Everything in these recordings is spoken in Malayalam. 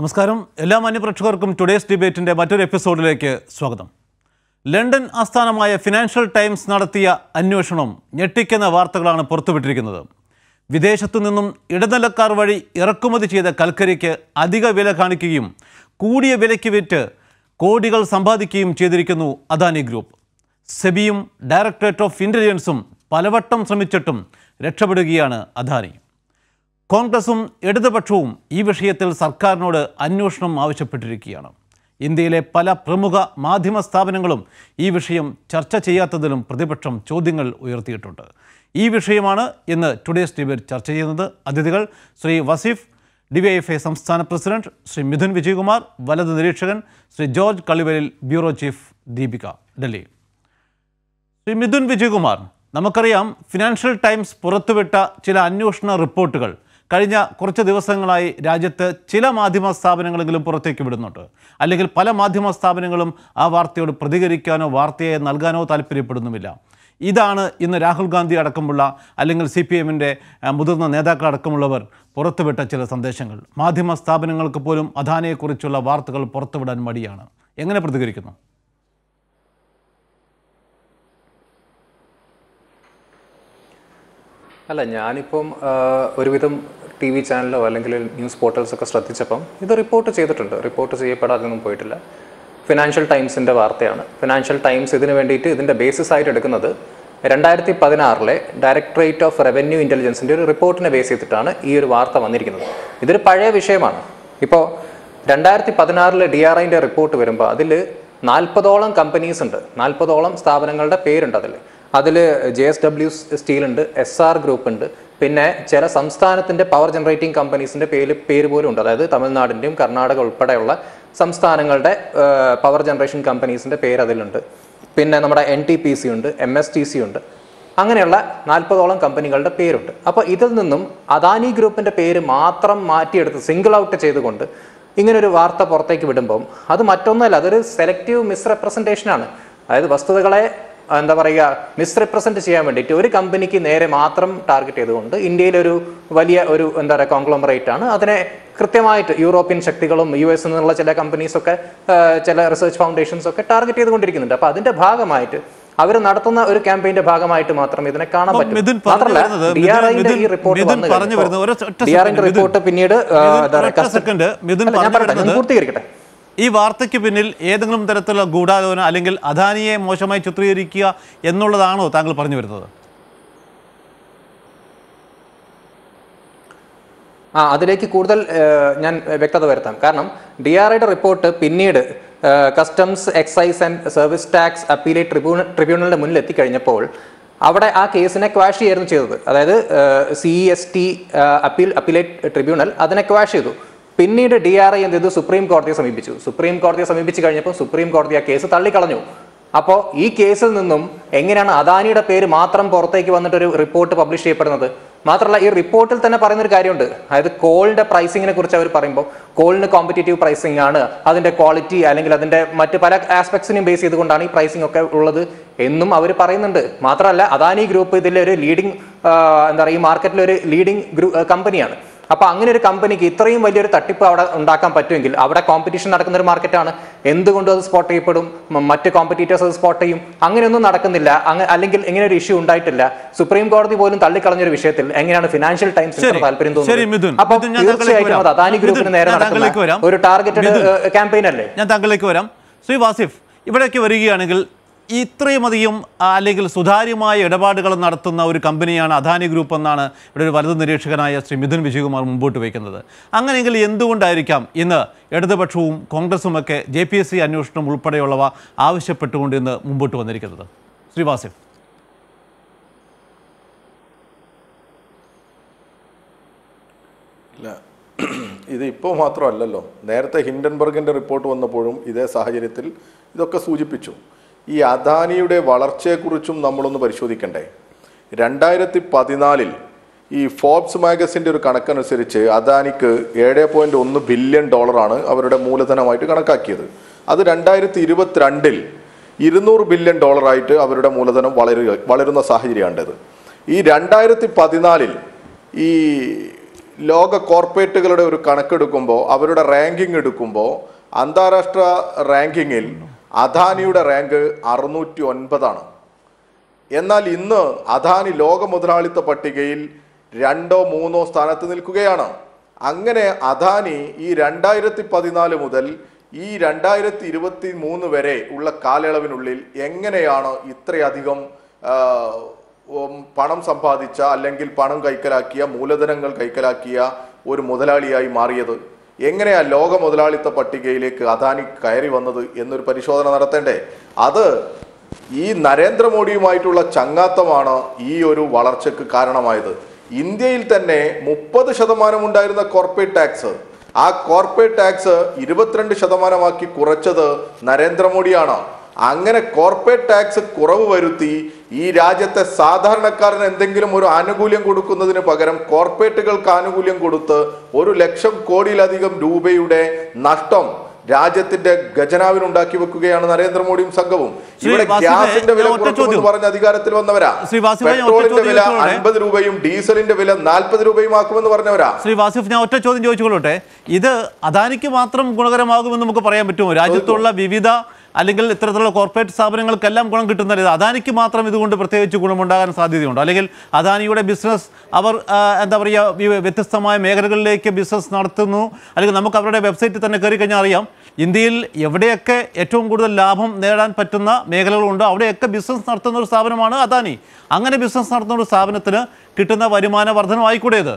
നമസ്കാരം എല്ലാ മാന്യപ്രേക്ഷകർക്കും ടുഡേസ് ഡിബേറ്റിന്റെ മറ്റൊരു എപ്പിസോഡിലേക്ക് സ്വാഗതം ലണ്ടൻ ആസ്ഥാനമായ ഫിനാൻഷ്യൽ ടൈംസ് നടത്തിയ അന്വേഷണം ഞെട്ടിക്കുന്ന വാർത്തകളാണ് പുറത്തുവിട്ടിരിക്കുന്നത് വിദേശത്തു നിന്നും ഇടനിലക്കാർ വഴി ഇറക്കുമതി ചെയ്ത കൽക്കരിക്ക് അധിക വില കാണിക്കുകയും കൂടിയ വിലയ്ക്ക് വിറ്റ് കോടികൾ സമ്പാദിക്കുകയും ചെയ്തിരിക്കുന്നു അദാനി ഗ്രൂപ്പ് സെബിയും ഡയറക്ടറേറ്റ് ഓഫ് ഇൻ്റലിജൻസും പലവട്ടം ശ്രമിച്ചിട്ടും രക്ഷപ്പെടുകയാണ് അദാനി കോൺഗ്രസും ഇടതുപക്ഷവും ഈ വിഷയത്തിൽ സർക്കാരിനോട് അന്വേഷണം ആവശ്യപ്പെട്ടിരിക്കുകയാണ് ഇന്ത്യയിലെ പല പ്രമുഖ മാധ്യമ സ്ഥാപനങ്ങളും ഈ വിഷയം ചർച്ച ചെയ്യാത്തതിലും പ്രതിപക്ഷം ചോദ്യങ്ങൾ ഉയർത്തിയിട്ടുണ്ട് ഈ വിഷയമാണ് ഇന്ന് ടുഡേസ് ഡിബേറ്റ് ചർച്ച ചെയ്യുന്നത് അതിഥികൾ ശ്രീ വസീഫ് ഡിവൈഎഫ്ഐ സംസ്ഥാന പ്രസിഡന്റ് ശ്രീ മിഥുൻ വിജയകുമാർ വലത് നിരീക്ഷകൻ ശ്രീ ജോർജ് കളിവലിൽ ബ്യൂറോ ചീഫ് ദീപിക ഡൽഹി ശ്രീ മിഥുൻ വിജയകുമാർ നമുക്കറിയാം ഫിനാൻഷ്യൽ ടൈംസ് പുറത്തുവിട്ട ചില അന്വേഷണ റിപ്പോർട്ടുകൾ കഴിഞ്ഞ കുറച്ച് ദിവസങ്ങളായി രാജ്യത്ത് ചില മാധ്യമ സ്ഥാപനങ്ങളെങ്കിലും പുറത്തേക്ക് വിടുന്നുണ്ട് അല്ലെങ്കിൽ പല മാധ്യമ സ്ഥാപനങ്ങളും ആ വാർത്തയോട് പ്രതികരിക്കാനോ വാർത്തയെ നൽകാനോ താല്പര്യപ്പെടുന്നുമില്ല ഇതാണ് ഇന്ന് രാഹുൽ ഗാന്ധി അടക്കമുള്ള അല്ലെങ്കിൽ സി പി എമ്മിൻ്റെ മുതിർന്ന നേതാക്കളടക്കമുള്ളവർ പുറത്തുവിട്ട ചില സന്ദേശങ്ങൾ മാധ്യമ സ്ഥാപനങ്ങൾക്ക് പോലും അദാനിയെക്കുറിച്ചുള്ള വാർത്തകൾ പുറത്തുവിടാൻ മടിയാണ് എങ്ങനെ പ്രതികരിക്കുന്നു അല്ല ഞാനിപ്പം ആ, ഒരുവിധം ടി വി ചാനലോ അല്ലെങ്കിൽ ന്യൂസ് പോർട്ടൽസ് ഒക്കെ ശ്രദ്ധിച്ചപ്പം ഇത് റിപ്പോർട്ട് ചെയ്തിട്ടുണ്ട് റിപ്പോർട്ട് ചെയ്യപ്പെടാതൊന്നും പോയിട്ടില്ല ഫിനാൻഷ്യൽ ടൈംസിൻ്റെ വാർത്തയാണ് ഫിനാൻഷ്യൽ ടൈംസ് ഇതിന് വേണ്ടിയിട്ട് ഇതിൻ്റെ ബേസിസ് ആയിട്ട് എടുക്കുന്നത് രണ്ടായിരത്തി പതിനാറിലെ ഡയറക്ടറേറ്റ് ഓഫ് റവന്യൂ ഇൻ്റലിജൻസിൻ്റെ ഒരു റിപ്പോർട്ടിനെ ബേസ് ചെയ്തിട്ടാണ് ഈ ഒരു വാർത്ത വന്നിരിക്കുന്നത് ഇതൊരു പഴയ വിഷയമാണ് ഇപ്പോൾ രണ്ടായിരത്തി പതിനാറിലെ ഡി ആർ ഐൻ്റെ റിപ്പോർട്ട് വരുമ്പോൾ അതിൽ നാൽപ്പതോളം കമ്പനീസ് ഉണ്ട് നാൽപ്പതോളം സ്ഥാപനങ്ങളുടെ പേരുണ്ട് അതിൽ അതിൽ ജെ എസ് ഡബ്ല്യു സ്റ്റീൽ ഉണ്ട് എസ് ആർ ഗ്രൂപ്പ് ഉണ്ട് പിന്നെ ചില സംസ്ഥാനത്തിന്റെ പവർ ജനറേറ്റിംഗ് കമ്പനീസിന്റെ പേര് പേര് പോലും ഉണ്ട് അതായത് തമിഴ്നാടിന്റെയും കർണാടക ഉൾപ്പെടെയുള്ള സംസ്ഥാനങ്ങളുടെ പവർ ജനറേഷൻ കമ്പനീസിന്റെ പേര് അതിലുണ്ട് പിന്നെ നമ്മുടെ എൻ ടി പി സി ഉണ്ട് എം എസ് ടി സി ഉണ്ട് അങ്ങനെയുള്ള നാൽപ്പതോളം കമ്പനികളുടെ പേരുണ്ട് അപ്പോൾ ഇതിൽ നിന്നും അദാനി ഗ്രൂപ്പിന്റെ പേര് മാത്രം മാറ്റിയെടുത്ത് സിംഗിൾ ഔട്ട് ചെയ്തുകൊണ്ട് ഇങ്ങനൊരു വാർത്ത പുറത്തേക്ക് വിടുമ്പം അത് മറ്റൊന്നുമല്ല അതൊരു സെലക്റ്റീവ് മിസ്റെപ്രസെൻറ്റേഷൻ ആണ് അതായത് വസ്തുതകളെ എന്താ പറയുക മിസ്റെപ്രസെന്റ് ചെയ്യാൻ വേണ്ടിയിട്ട് ഒരു കമ്പനിക്ക് നേരെ മാത്രം ടാർഗറ്റ് ചെയ്തുകൊണ്ട് ഇന്ത്യയിലൊരു വലിയ ഒരു എന്താ പറയുക കോൺഗ്ലോമറേറ്റ് ആണ് അതിനെ കൃത്യമായിട്ട് യൂറോപ്യൻ ശക്തികളും യു എസ് നിന്നുള്ള ചില കമ്പനീസ് ഒക്കെ ആ, ചില റിസർച്ച് ഫൗണ്ടേഷൻസ് ഒക്കെ ടാർഗറ്റ് ചെയ്തുകൊണ്ടിരിക്കുന്നുണ്ട് അപ്പൊ അതിന്റെ ഭാഗമായിട്ട് അവർ നടത്തുന്ന ഒരു ക്യാമ്പയിന്റെ ഭാഗമായിട്ട് മാത്രം ഇതിനെ കാണാൻ അപ്പം പറ്റും മിഥുൻ പറഞ്ഞു മാത്രമല്ല വരുന്നത് ഡി ആർ ഐന്റെ മിഥുൻ- ഈ റിപ്പോർട്ട് മിഥുൻ വന്നു പറഞ്ഞു വരുന്നത് ഒരു ഒറ്റ ഡി ആർ ഐന്റെ second, റിപ്പോർട്ട് മിഥുൻ. പിന്നീട് ആ, മിഥുൻ, എന്താ പറയുക ഒറ്റ കസ്റ്റ- second. മിഥുൻ അല്ല, ഞാൻ പറഞ്ഞു പറയട്ടെ ഞാൻ വരുന്നത് പൂർത്തീകരിക്കട്ടെ ഈ വാർത്തയ്ക്ക് പിന്നിൽ ഏതെങ്കിലും തരത്തിലുള്ള ഗൂഢാലോചന അല്ലെങ്കിൽ അദാനിയെ മോശമായി ചിത്രീകരിക്കുക എന്നുള്ളതാണോ താങ്കൾ പറഞ്ഞു വരുന്നത് ആ അതിലേക്ക് കൂടുതൽ ഏഹ്, ഞാൻ വ്യക്തത വരുത്താം കാരണം ഡി ആർ ഐയുടെ റിപ്പോർട്ട് പിന്നീട് customs excise and service tax appellate tribunal ട്രിബ്യൂണലിന്റെ മുന്നിൽ എത്തിക്കഴിഞ്ഞപ്പോൾ അവിടെ ആ കേസിനെ ക്വാഷ് ചെയ്യായിരുന്നു ചെയ്തത് അതായത് C S T appeal appellate tribunal അതിനെ ക്വാഷ് ചെയ്തു പിന്നീട് ഡി ആർ ഐ എന്ത് ചെയ്തു സുപ്രീം കോടതിയെ സമീപിച്ചു സുപ്രീം കോടതിയെ സമീപിച്ചു കഴിഞ്ഞപ്പോൾ സുപ്രീം കോടതി ആ കേസ് തള്ളിക്കളഞ്ഞു അപ്പോൾ ഈ കേസിൽ നിന്നും എങ്ങനെയാണ് അദാനിയുടെ പേര് മാത്രം പുറത്തേക്ക് വന്നിട്ട് ഒരു റിപ്പോർട്ട് പബ്ലിഷ് ചെയ്യപ്പെടുന്നത് മാത്രമല്ല ഈ റിപ്പോർട്ടിൽ തന്നെ പറയുന്ന ഒരു കാര്യമുണ്ട് അതായത് കോളിന്റെ പ്രൈസിങ്ങിനെ കുറിച്ച് അവർ പറയുമ്പോൾ കോളിന് കോമ്പറ്റേറ്റീവ് പ്രൈസിംഗ് ആണ് അതിന്റെ ക്വാളിറ്റി അല്ലെങ്കിൽ അതിന്റെ മറ്റ് പല ആസ്പെക്ട്സിനെയും ബേസ് ചെയ്തുകൊണ്ടാണ് ഈ പ്രൈസിംഗ് ഒക്കെ ഉള്ളത് എന്നും അവർ പറയുന്നുണ്ട് മാത്രമല്ല അദാനി ഗ്രൂപ്പ് ഇതിലെ ഒരു ലീഡിംഗ് എന്താ പറയുക ഈ മാർക്കറ്റിലെ ഒരു ലീഡിംഗ് ഗ്രൂ കമ്പനിയാണ് അപ്പൊ അങ്ങനെ ഒരു കമ്പനിക്ക് ഇത്രയും വലിയൊരു തട്ടിപ്പ് അവിടെ ഉണ്ടാക്കാൻ പറ്റുമെങ്കിൽ അവിടെ കോമ്പറ്റീഷൻ നടക്കുന്ന ഒരു മാർക്കറ്റാണ് എന്തുകൊണ്ടും അത് സ്പോട്ട് ചെയ്യപ്പെടും മ- മറ്റ് കോമ്പറ്റീറ്റേഴ്സ് അത് സ്പോട്ട് ചെയ്യും അങ്ങനെയൊന്നും നടക്കുന്നില്ല അങ്ങ അല്ലെങ്കിൽ ഇങ്ങനെ ഒരു ഇഷ്യൂ ഉണ്ടായിട്ടില്ല സുപ്രീം കോടതി പോലും തള്ളിക്കളഞ്ഞൊരു വിഷയത്തിൽ എങ്ങനെയാണ് ഫിനാൻഷ്യൽ ടൈംസ് ശരി. താല്പര്യം ശരി, മിഥുൻ. തോന്നുന്നത് അപ്പൊ മിഥുൻ, ഞാൻ താങ്കളിലേക്ക് തീർച്ചയായിട്ടും അത് വരാം. അദാനി മിഥുൻ, ഗ്രൂപ്പിന് നേരെ ഞാൻ താങ്കളിലേക്ക് നടക്കുന്ന വരാം. ഒരു ടാർഗറ്റഡ് മിഥുൻ. ക്യാമ്പയിൻ അല്ലേ ഞാൻ താങ്കളിലേക്ക് വരാം ശ്രീ വാസിഫ് ഇവിടേക്ക് വരികയാണെങ്കിൽ ഇത്രയും അധികം ആ, അല്ലെങ്കിൽ സുതാര്യമായ ഇടപാടുകൾ നടത്തുന്ന ഒരു കമ്പനിയാണ് അദാനി ഗ്രൂപ്പ് എന്നാണ് ഇവിടെ ഒരു വലതു നിരീക്ഷകനായ ശ്രീ മിഥുൻ വിജയകുമാർ മുമ്പോട്ട് വയ്ക്കുന്നത് അങ്ങനെയെങ്കിൽ എന്തുകൊണ്ടായിരിക്കാം ഇന്ന് ഇടതുപക്ഷവും കോൺഗ്രസുമൊക്കെ ജെ പി എസ് സി അന്വേഷണം ഉൾപ്പെടെയുള്ളവ ആവശ്യപ്പെട്ടുകൊണ്ട് ഇന്ന് മുമ്പോട്ട് വന്നിരിക്കുന്നത് ശ്രീ വാസിഫ് ഇല്ല ഇത് ഇപ്പോൾ മാത്രമല്ലല്ലോ നേരത്തെ ഹിൻഡൻബർഗിൻ്റെ റിപ്പോർട്ട് വന്നപ്പോഴും ഇതേ സാഹചര്യത്തിൽ ഇതൊക്കെ സൂചിപ്പിച്ചു ഈ അദാനിയുടെ വളർച്ചയെക്കുറിച്ചും നമ്മളൊന്ന് പരിശോധിക്കണ്ടേ രണ്ടായിരത്തി പതിനാലിൽ ഈ ഫോബ്സ് മാഗസിൻ്റെ ഒരു കണക്കനുസരിച്ച് അദാനിക്ക് ഏഴ് പോയിൻറ്റ് ഒന്ന് ബില്യൺ ഡോളറാണ് അവരുടെ മൂലധനമായിട്ട് കണക്കാക്കിയത് അത് രണ്ടായിരത്തി ഇരുപത്തിരണ്ടിൽ ഇരുന്നൂറ് ബില്യൺ ഡോളറായിട്ട് അവരുടെ മൂലധനം വളരുക വളരുന്ന സാഹചര്യമാണ്ടത് ഈ രണ്ടായിരത്തി പതിനാലിൽ ഈ ലോക കോർപ്പറേറ്റുകളുടെ ഒരു കണക്കെടുക്കുമ്പോൾ അവരുടെ റാങ്കിങ് എടുക്കുമ്പോൾ അന്താരാഷ്ട്ര റാങ്കിങ്ങിൽ അദാനിയുടെ റാങ്ക് അറുന്നൂറ്റി ഒൻപതാണ് എന്നാൽ ഇന്ന് അദാനി ലോക മുതലാളിത്ത പട്ടികയിൽ രണ്ടോ മൂന്നോ സ്ഥാനത്ത് നിൽക്കുകയാണ് അങ്ങനെ അദാനി ഈ രണ്ടായിരത്തി പതിനാല് മുതൽ ഈ രണ്ടായിരത്തി ഇരുപത്തി മൂന്ന് വരെ ഉള്ള കാലയളവിനുള്ളിൽ എങ്ങനെയാണ് ഇത്രയധികം ആ, ഉം, പണം സമ്പാദിച്ച അല്ലെങ്കിൽ പണം കൈക്കലാക്കിയ മൂലധനങ്ങൾ കൈക്കലാക്കിയ ഒരു മുതലാളിയായി മാറിയത് എങ്ങനെയാ ലോക മുതലാളിത്ത പട്ടികയിലേക്ക് അദാനി കയറി വന്നത് എന്നൊരു പരിശോധന നടത്തേണ്ടേ അത് ഈ നരേന്ദ്രമോദിയുമായിട്ടുള്ള ചങ്ങാത്തമാണ് ഈ ഒരു വളർച്ചയ്ക്ക് കാരണമായത് ഇന്ത്യയിൽ തന്നെ മുപ്പത് ശതമാനം ഉണ്ടായിരുന്ന കോർപ്പറേറ്റ് ടാക്സ് ആ കോർപ്പറേറ്റ് ടാക്സ് ഇരുപത്തിരണ്ട് ശതമാനമാക്കി കുറച്ചത് നരേന്ദ്രമോദിയാണ് അങ്ങനെ കോർപ്പറേറ്റ് ടാക്സ് കുറവ് വരുത്തി ഈ രാജ്യത്തെ സാധാരണക്കാരന് എന്തെങ്കിലും ഒരു ആനുകൂല്യം കൊടുക്കുന്നതിന് പകരം കോർപ്പറേറ്റുകൾക്ക് ആനുകൂല്യം കൊടുത്ത് ഒരു ലക്ഷം കോടിയിലധികം രൂപയുടെ നഷ്ടം രാജ്യത്തിന്റെ ഖജനാവിനുണ്ടാക്കി വെക്കുകയാണ് നരേന്ദ്രമോദിയും സംഘവും ശ്രീ ഇവിടെ വാസുദേവ്, ഗ്യാസിന്റെ വില ഞാൻ ഒറ്റ കുറക്കുമെന്ന് ചോദ്യം. പറഞ്ഞ് അധികാരത്തിൽ വന്നവരാ ശ്രീ വാസുദേവ്, ഞാൻ ഒറ്റ പെട്രോളിന്റെ ചോദ്യം വില ചോദിച്ചോളെ. അൻപത് രൂപയും ഡീസലിന്റെ വില നാൽപ്പത് രൂപയും ആക്കുമെന്ന് പറഞ്ഞവരാ ശ്രീ വാസിഫ് ഞാൻ ഒറ്റ ചോദ്യം ചോദിച്ചുകൊള്ളട്ടെ ഇത് അദാനിക്ക് മാത്രം ഗുണകരമാകുമെന്ന് നമുക്ക് പറയാൻ പറ്റുമോ രാജ്യത്തുള്ള വിവിധ അല്ലെങ്കിൽ ഇത്തരത്തിലുള്ള കോർപ്പറേറ്റ് സ്ഥാപനങ്ങൾക്കെല്ലാം ഗുണം കിട്ടുന്നില്ല ഇത് അദാനിക്ക് മാത്രം ഇതുകൊണ്ട് പ്രത്യേകിച്ച് ഗുണമുണ്ടാകാൻ സാധ്യതയുണ്ടോ അല്ലെങ്കിൽ അദാനിയുടെ ബിസിനസ് അവർ ആ, എന്താ പറയുക വി- വ്യത്യസ്തമായ മേഖലകളിലേക്ക് ബിസിനസ് നടത്തുന്നു അല്ലെങ്കിൽ നമുക്ക് അവരുടെ വെബ്സൈറ്റിൽ തന്നെ കയറി കഴിഞ്ഞാൽ അറിയാം ഇന്ത്യയിൽ എവിടെയൊക്കെ ഏറ്റവും കൂടുതൽ ലാഭം നേടാൻ പറ്റുന്ന മേഖലകളുണ്ടോ അവിടെയൊക്കെ ബിസിനസ് നടത്തുന്ന ഒരു സ്ഥാപനമാണ് അദാനി അങ്ങനെ ബിസിനസ് നടത്തുന്ന ഒരു സ്ഥാപനത്തിന് കിട്ടുന്ന വരുമാന വർധനമായിക്കൂടെ ഇത്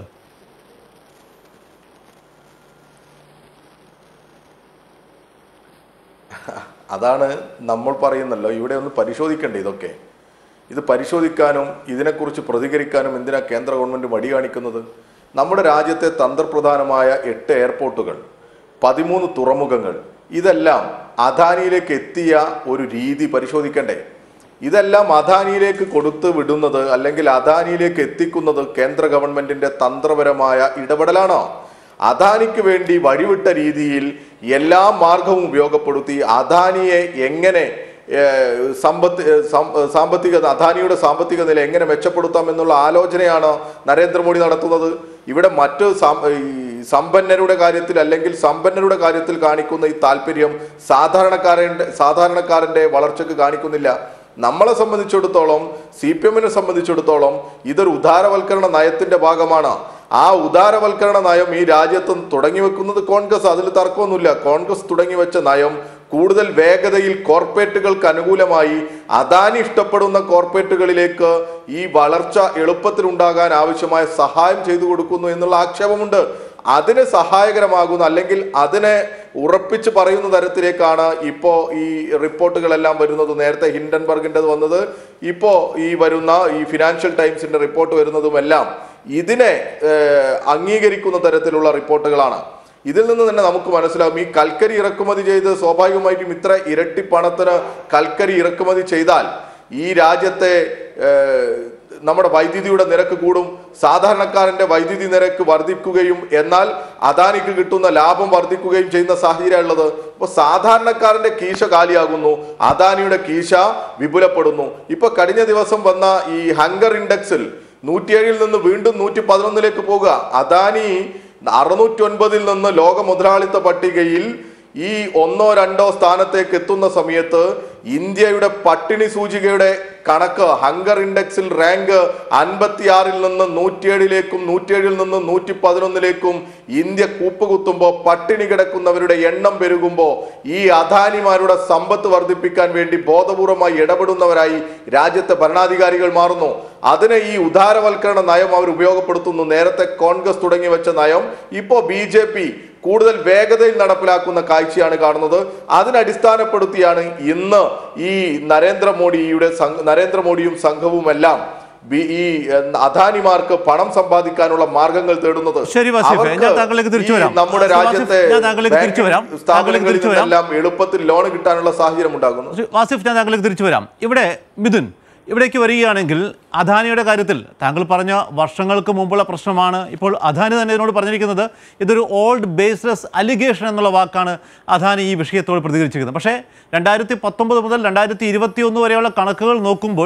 അതാണ് നമ്മൾ പറയുന്നല്ലോ ഇവിടെ ഒന്ന് പരിശോധിക്കണ്ടേ ഇതൊക്കെ ഇത് പരിശോധിക്കാനും ഇതിനെക്കുറിച്ച് പ്രതികരിക്കാനും എന്തിനാ കേന്ദ്ര ഗവൺമെന്റ് മടി കാണിക്കുന്നത് നമ്മുടെ രാജ്യത്തെ തന്ത്രപ്രധാനമായ എട്ട് എയർപോർട്ടുകൾ പതിമൂന്ന് തുറമുഖങ്ങൾ ഇതെല്ലാം അദാനിയിലേക്ക് എത്തിയ ഒരു രീതി പരിശോധിക്കണ്ടേ ഇതെല്ലാം അദാനിയിലേക്ക് കൊടുത്തു വിടുന്നത് അല്ലെങ്കിൽ അദാനിയിലേക്ക് എത്തിക്കുന്നത് കേന്ദ്ര ഗവൺമെന്റിന്റെ തന്ത്രപരമായ ഇടപെടലാണോ അദാനിക്ക് വേണ്ടി വഴിവിട്ട രീതിയിൽ എല്ലാ മാർഗവും ഉപയോഗപ്പെടുത്തി അദാനിയെ എങ്ങനെ ഏഹ്, സമ്പത്ത് ഏഹ്, സം- ഏഹ്, സാമ്പത്തിക അദാനിയുടെ സാമ്പത്തിക നില എങ്ങനെ മെച്ചപ്പെടുത്താം എന്നുള്ള ആലോചനയാണ് നരേന്ദ്രമോദി നടത്തുന്നത് ഇവിടെ മറ്റ് സം- ഈ സമ്പന്നരുടെ കാര്യത്തിൽ അല്ലെങ്കിൽ സമ്പന്നരുടെ കാര്യത്തിൽ കാണിക്കുന്ന ഈ താല്പര്യം സാധാരണക്കാരൻ്റെ സാധാരണക്കാരന്റെ വളർച്ചയ്ക്ക് കാണിക്കുന്നില്ല നമ്മളെ സംബന്ധിച്ചിടത്തോളം സി പി എമ്മിനെ സംബന്ധിച്ചിടത്തോളം ഇതൊരു ഉദാരവൽക്കരണ നയത്തിന്റെ ഭാഗമാണ് ആ ഉദാരവൽക്കരണ നയം ഈ രാജ്യത്ത് തുടങ്ങി വെക്കുന്നത് കോൺഗ്രസ് അതിൽ തർക്കമൊന്നുമില്ല കോൺഗ്രസ് തുടങ്ങി വെച്ച നയം കൂടുതൽ വേഗതയിൽ കോർപ്പറേറ്റുകൾക്ക് അനുകൂലമായി അദാനി ഇഷ്ടപ്പെടുന്ന കോർപ്പറേറ്റുകളിലേക്ക് ഈ വളർച്ച എളുപ്പത്തിൽ ഉണ്ടാകാൻ ആവശ്യമായ സഹായം ചെയ്തു കൊടുക്കുന്നു എന്നുള്ള ആക്ഷേപമുണ്ട് അതിന് സഹായകരമാകുന്ന അല്ലെങ്കിൽ അതിനെ ഉറപ്പിച്ച് പറയുന്ന തരത്തിലേക്കാണ് ഇപ്പോ ഈ റിപ്പോർട്ടുകളെല്ലാം വരുന്നത് നേരത്തെ ഹിൻഡൻബർഗിൻ്റെത് വന്നത് ഇപ്പോ ഈ വരുന്ന ഈ ഫിനാൻഷ്യൽ ടൈംസിന്റെ റിപ്പോർട്ട് വരുന്നതുമെല്ലാം ഇതിനെ ഏഹ്, അംഗീകരിക്കുന്ന തരത്തിലുള്ള റിപ്പോർട്ടുകളാണ് ഇതിൽ നിന്ന് തന്നെ നമുക്ക് മനസ്സിലാവും ഈ കൽക്കരി ഇറക്കുമതി ചെയ്ത് സ്വാഭാവികമായിട്ടും ഇത്ര ഇരട്ടി പണത്തിന് കൽക്കരി ഇറക്കുമതി ചെയ്താൽ ഈ രാജ്യത്തെ ഏഹ്, നമ്മുടെ വൈദ്യുതിയുടെ നിരക്ക് കൂടും സാധാരണക്കാരന്റെ വൈദ്യുതി നിരക്ക് വർദ്ധിക്കുകയും എന്നാൽ അദാനിക്ക് കിട്ടുന്ന ലാഭം വർദ്ധിക്കുകയും ചെയ്യുന്ന സാഹചര്യം ഉള്ളത് ഇപ്പൊ സാധാരണക്കാരന്റെ കീശ കാലിയാകുന്നു അദാനിയുടെ കീശ വിപുലപ്പെടുന്നു ഇപ്പൊ കഴിഞ്ഞ ദിവസം വന്ന ഈ ഹങ്കർ ഇൻഡെക്സിൽ നൂറ്റിയേഴിൽ നിന്ന് വീണ്ടും നൂറ്റി പതിനൊന്നിലേക്ക് പോകുക അദാനി അറുന്നൂറ്റി ഒൻപതിൽ നിന്ന് ലോക മുതലാളിത്ത പട്ടികയിൽ ഈ ഒന്നോ രണ്ടോ സ്ഥാനത്തേക്ക് എത്തുന്ന സമയത്ത് ഇന്ത്യയുടെ പട്ടിണി സൂചികയുടെ കണക്ക് ഹങ്കർ ഇൻഡെക്സിൽ റാങ്ക് അൻപത്തിയാറിൽ നിന്ന് നൂറ്റിയേഴിലേക്കും നൂറ്റിയേഴിൽ നിന്ന് നൂറ്റി പതിനൊന്നിലേക്കും ഇന്ത്യ കൂപ്പുകുത്തുമ്പോൾ പട്ടിണി കിടക്കുന്നവരുടെ എണ്ണം പെരുകുമ്പോൾ ഈ അദാനിമാരുടെ സമ്പത്ത് വർദ്ധിപ്പിക്കാൻ വേണ്ടി ബോധപൂർവമായി ഇടപെടുന്നവരായി രാജ്യത്തെ ഭരണാധികാരികൾ മാറുന്നു അതിനെ ഈ ഉദാരവൽക്കരണ നയം അവർ ഉപയോഗപ്പെടുത്തുന്നു നേരത്തെ കോൺഗ്രസ് തുടങ്ങി വെച്ച നയം ഇപ്പോ ബി ജെ പി കൂടുതൽ വേഗതയിൽ നടപ്പിലാക്കുന്ന കാഴ്ചയാണ് കാണുന്നത് അതിനടിസ്ഥാനപ്പെടുത്തിയാണ് ഇന്ന് ഈ നരേന്ദ്രമോദിയുടെ സംഘ- നരേന്ദ്രമോദിയും സംഘവുമെല്ലാം ബി- ഈ ഏഹ്, അദാനിമാർക്ക് പണം സമ്പാദിക്കാനുള്ള മാർഗങ്ങൾ തേടുന്നത് ശരി, വസീഫെ. അവർക്ക് ഞാൻ താങ്കളിലേക്ക് തിരിച്ചു ഈ വരാം. നമ്മുടെ ശ്രീ വസീഫ്, രാജ്യത്തെ ഞാൻ താങ്കളിലേക്ക് തിരിച്ചു വരാം. ബാങ്കിംഗ് സ്ഥാപനങ്ങളിൽ താങ്കളിലേക്ക് തിരിച്ചു വരാം. നിന്നെല്ലാം എളുപ്പത്തിൽ ലോൺ കിട്ടാനുള്ള സാഹചര്യം ഉണ്ടാകുന്നു ശ്രീ വാസിഫ് ഞാൻ താങ്കളിലേക്ക് തിരിച്ചു വരാം ഇവിടെ മിഥുൻ ഇവിടേക്ക് വരികയാണെങ്കിൽ അദാനിയുടെ കാര്യത്തിൽ താങ്കൾ പറഞ്ഞ വർഷങ്ങൾക്ക് മുമ്പുള്ള പ്രശ്നമാണ് ഇപ്പോൾ അദാനി തന്നെ ഇതിനോട് പറഞ്ഞിരിക്കുന്നത് ഇതൊരു ഓൾഡ് ബേസ്ലെസ് അലിഗേഷൻ എന്നുള്ള വാക്കാണ് അദാനി ഈ വിഷയത്തോട് പ്രതികരിച്ചിരിക്കുന്നത് പക്ഷേ രണ്ടായിരത്തി പത്തൊമ്പത് മുതൽ രണ്ടായിരത്തി ഇരുപത്തി ഒന്ന് വരെയുള്ള കണക്കുകൾ നോക്കുമ്പോൾ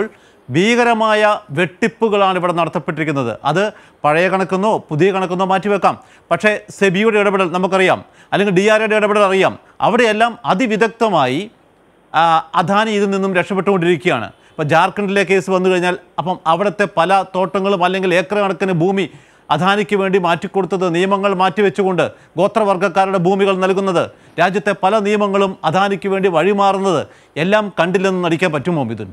ഭീകരമായ വെട്ടിപ്പുകളാണ് ഇവിടെ നടത്തപ്പെട്ടിരിക്കുന്നത് അത് പഴയ കണക്കെന്നോ പുതിയ കണക്കെന്നോ മാറ്റിവെക്കാം പക്ഷേ സെബിയുടെ ഇടപെടൽ നമുക്കറിയാം അല്ലെങ്കിൽ ഡി ആർ ഇടപെടൽ അറിയാം അവിടെയെല്ലാം അതിവിദഗ്ധമായി ആ, അദാനി ഇതിൽ നിന്നും രക്ഷപ്പെട്ടുകൊണ്ടിരിക്കുകയാണ് ഇപ്പോൾ ജാർഖണ്ഡിലെ കേസ് വന്നു കഴിഞ്ഞാൽ അപ്പം അവിടുത്തെ പല തോട്ടങ്ങളും അല്ലെങ്കിൽ ഏക്കർ കണക്കിന് ഭൂമി അദാനിക്ക് വേണ്ടി മാറ്റിക്കൊടുത്തത് നിയമങ്ങൾ മാറ്റിവെച്ചുകൊണ്ട് ഗോത്രവർഗ്ഗക്കാരുടെ ഭൂമികൾ നൽകുന്നത് രാജ്യത്തെ പല നിയമങ്ങളും അദാനിക്ക് വേണ്ടി വഴിമാറുന്നത് എല്ലാം കണ്ടില്ലെന്ന് നടിക്കാൻ പറ്റുമോ മിഥുൻ